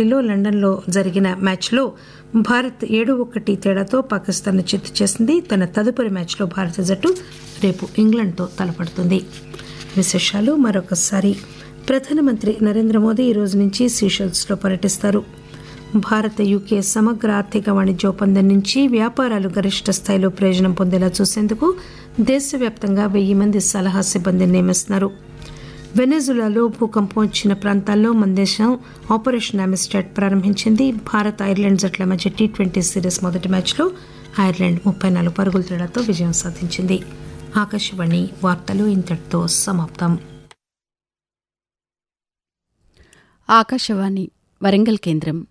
ఒకటిలో లండన్లో జరిగిన మ్యాచ్లో భారత్ ఏడు ఒకటి తేడాతో పాకిస్తాన్ను చిత్తు చేసింది తన తదుపరి మ్యాచ్లో భారత జట్టు రేపు ఇంగ్లాండ్తో తలపడుతుంది విశేషాలు మరొకసారి ప్రధానమంత్రి నరేంద్ర మోదీ ఈ రోజు నుంచి సీషెల్స్లో పర్యటిస్తారు భారత యూకే సమగ్ర ఆర్థిక వాణిజ్య ఒప్పందం నుంచి వ్యాపారాలు గరిష్ట స్థాయిలో ప్రయోజనం పొందేలా చూసేందుకు దేశవ్యాప్తంగా వెయ్యి మంది సలహా సిబ్బందిని నియమిస్తున్నారు వెనెజులాలో భూకంపం వచ్చిన ప్రాంతాల్లో మన దేశం ఆపరేషన్ అమిస్టాట్ ప్రారంభించింది భారత్ ఐర్లాండ్ జట్ల మధ్య టీ ట్వంటీ సిరీస్ మొదటి మ్యాచ్లో ఐర్లాండ్ ముప్పై నాలుగు పరుగుల తేడాతో విజయం సాధించింది ఆకాశవాణి వార్తలు ఇంతటితో సమాప్తం ఆకాశవాణి వరంగల్ కేంద్రం